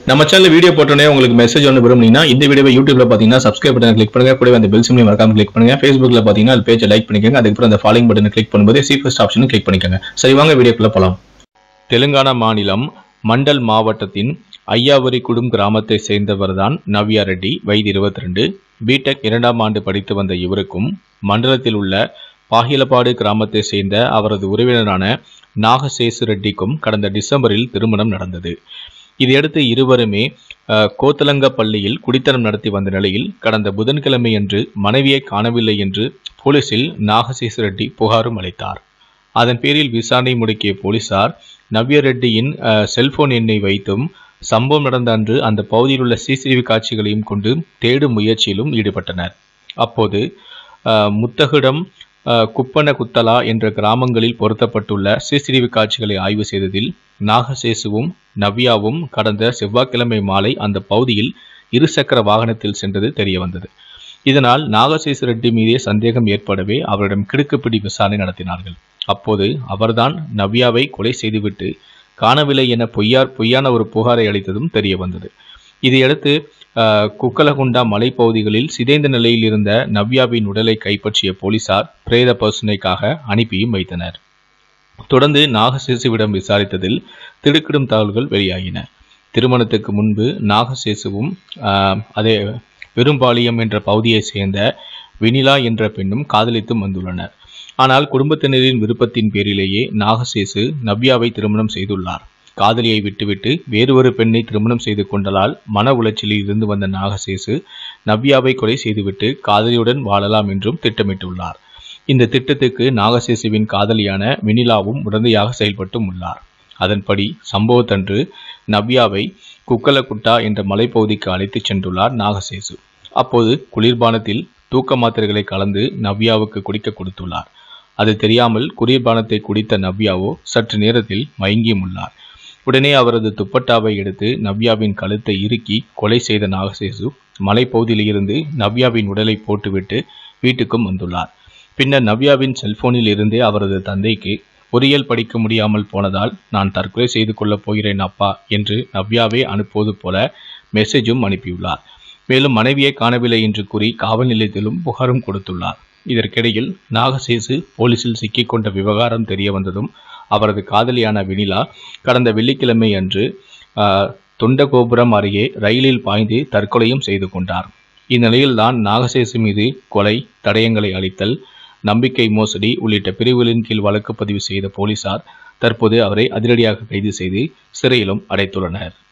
நம்ம channel video போட்டோன்னே உங்களுக்கு மெசேஜ் ஒன்று விரும்புனீங்கன்னா இந்த வீடியோவை யூடியூப்ல பார்த்தீங்கன்னா சப்ஸ்கிரைப் பட்டன் கிளிக் பண்ணுங்க கூடவே அந்த பெல் சிம்லையும் மறக்காம கிளிக் பண்ணுங்க ஃபேஸ்புக்ல பார்த்தீங்கன்னா அது பேஜை லைக் பண்ணிக்கோங்க அதுக்கப்புறம் அந்த ஃபாலோயிங் பட்டனை கிளிக் பண்ணும்போது சி ஃபர்ஸ்ட் ஆப்ஷனும் கிளிக் பண்ணிக்கோங்க சரி வாங்க வீடியோக்குள்ள போலாம் தெலுங்கானா மாநிலம் மண்டல் மாவட்டத்தின் ஐயாவரி குடும் கிராமத்தை சேர்ந்தவர்தான் நவ்யா ரெட்டி வயது இருபத்தி ரெண்டு பிடெக் இரண்டாம் ஆண்டு படித்து வந்த இவருக்கும் மண்டலத்தில் உள்ள பாகிலப்பாடு கிராமத்தை சேர்ந்த அவரது உறவினரான நாகசேசு ரெட்டிக்கும் கடந்த டிசம்பரில் திருமணம் நடந்தது இதையடுத்து இருவருமே அஹ், கோத்தலங்கப்பள்ளியில் குடித்தனம் நடத்தி வந்த நிலையில் கடந்த புதன்கிழமையன்று மனைவியை காணவில்லை என்று போலீசில் நாகசேசு ரெட்டி புகாரும் அளித்தார் அதன் பேரில் விசாரணை முடுக்கிய போலீசார் நவ்ய ரெட்டியின் அஹ், செல்போன் எண்ணை வைத்தும் சம்பவம் நடந்த அன்று அந்த பகுதியில் உள்ள சிசிடிவி காட்சிகளையும் கொண்டு தேடும் முயற்சியிலும் ஈடுபட்டனர் அப்போது அஹ், முத்தகிடம் அஹ், குப்பன குத்தலா என்ற கிராமங்களில் பொருத்தப்பட்டுள்ள சிசிடிவி காட்சிகளை ஆய்வு செய்ததில் நாகசேசுவும் நவ்யாவும் கடந்த செவ்வாய்க்கிழமை மாலை அந்த பகுதியில் இருசக்கர வாகனத்தில் சென்றது தெரிய வந்தது இதனால் நாகசேசு ரெட்டி மீதே சந்தேகம் ஏற்படவே அவரிடம் கிடுக்குப்பிடி விசாரணை நடத்தினார்கள் அப்போது அவர்தான் நவ்யாவை கொலை செய்துவிட்டு காணவில்லை என பொய்யார் பொய்யான ஒரு புகாரை அளித்ததும் தெரிய வந்தது இதையடுத்து அஹ், குக்கலகுண்டா மலைப்பகுதிகளில் சிதைந்த நிலையில் இருந்த நவ்யாவின் உடலை கைப்பற்றிய போலீசார் பிரேத பரிசோதனைக்காக அனுப்பியும் வைத்தனர் தொடர்ந்து நாகசேசுவிடம் விசாரித்ததில் திடுக்கிடும் தகவல்கள் வெளியாகின திருமணத்துக்கு முன்பு நாகசேசுவும் ஆஹ், அதே பெரும்பாளையம் என்ற பகுதியைச் சேர்ந்த வினிலா என்ற பெண்ணும் காதலித்தும் வந்துள்ளனர் ஆனால் குடும்பத்தினரின் விருப்பத்தின் பேரிலேயே நாகசேசு நவ்யாவை திருமணம் செய்துள்ளார் காதலியை விட்டுவிட்டு வேறு ஒரு பெண்ணை திருமணம் செய்து கொண்டதால் மன உளைச்சலில் இருந்து வந்த நாகசேசு நவ்யாவை கொலை செய்துவிட்டு காதலியுடன் வாழலாம் என்றும் திட்டமிட்டுள்ளார் இந்த திட்டத்துக்கு நாகசேசுவின் காதலியான வினிலாவும் உடந்தையாக செயல்பட்டும் உள்ளார் அதன்படி சம்பவத்தன்று நவ்யாவை குக்கலகுட்டா என்ற மலைப்பகுதிக்கு அழைத்துச் சென்றுள்ளார் நாகசேசு அப்போது குளிர்பானத்தில் தூக்க மாத்திரைகளை கலந்து நவ்யாவுக்கு குடிக்க கொடுத்துள்ளார் அது தெரியாமல் குளிர்பானத்தை குடித்த நவ்யாவோ சற்று நேரத்தில் மயங்கியும் உள்ளார் உடனே அவரது துப்பட்டாவை எடுத்து நவ்யாவின் கழுத்தை இறுக்கி கொலை செய்த நாகசேசு மலைப்பகுதியில் இருந்து நவ்யாவின் உடலை போட்டுவிட்டு வீட்டுக்கும் வந்துள்ளார் பின்னர் நவ்யாவின் செல்போனில் இருந்தே அவரது தந்தைக்கு பொறியியல் படிக்க முடியாமல் போனதால் நான் தற்கொலை செய்து கொள்ளப் போகிறேன் அப்பா என்று நவ்யாவே அனுப்புவது போல மெசேஜும் அனுப்பியுள்ளார் மேலும் மனைவியை காணவில்லை என்று கூறி காவல் நிலையத்திலும் புகாரும் கொடுத்துள்ளார் இதற்கிடையில் நாகசேசு போலீசில் சிக்கிக்கொண்ட விவகாரம் தெரிய வந்ததும் அவரது காதலியான வினிலா கடந்த வெள்ளிக்கிழமை அன்று ஆஹ், தொண்டகோபுரம் அருகே ரயிலில் பாய்ந்து தற்கொலையும் செய்து கொண்டார் இந்நிலையில்தான் நாகசேசு மீது கொலை தடயங்களை அளித்தல் நம்பிக்கை மோசடி உள்ளிட்ட பிரிவுகளின் கீழ் வழக்கு பதிவு செய்த போலீசார் தற்போது அவரை அதிரடியாக கைது செய்து சிறையிலும் அடைத்துள்ளனர்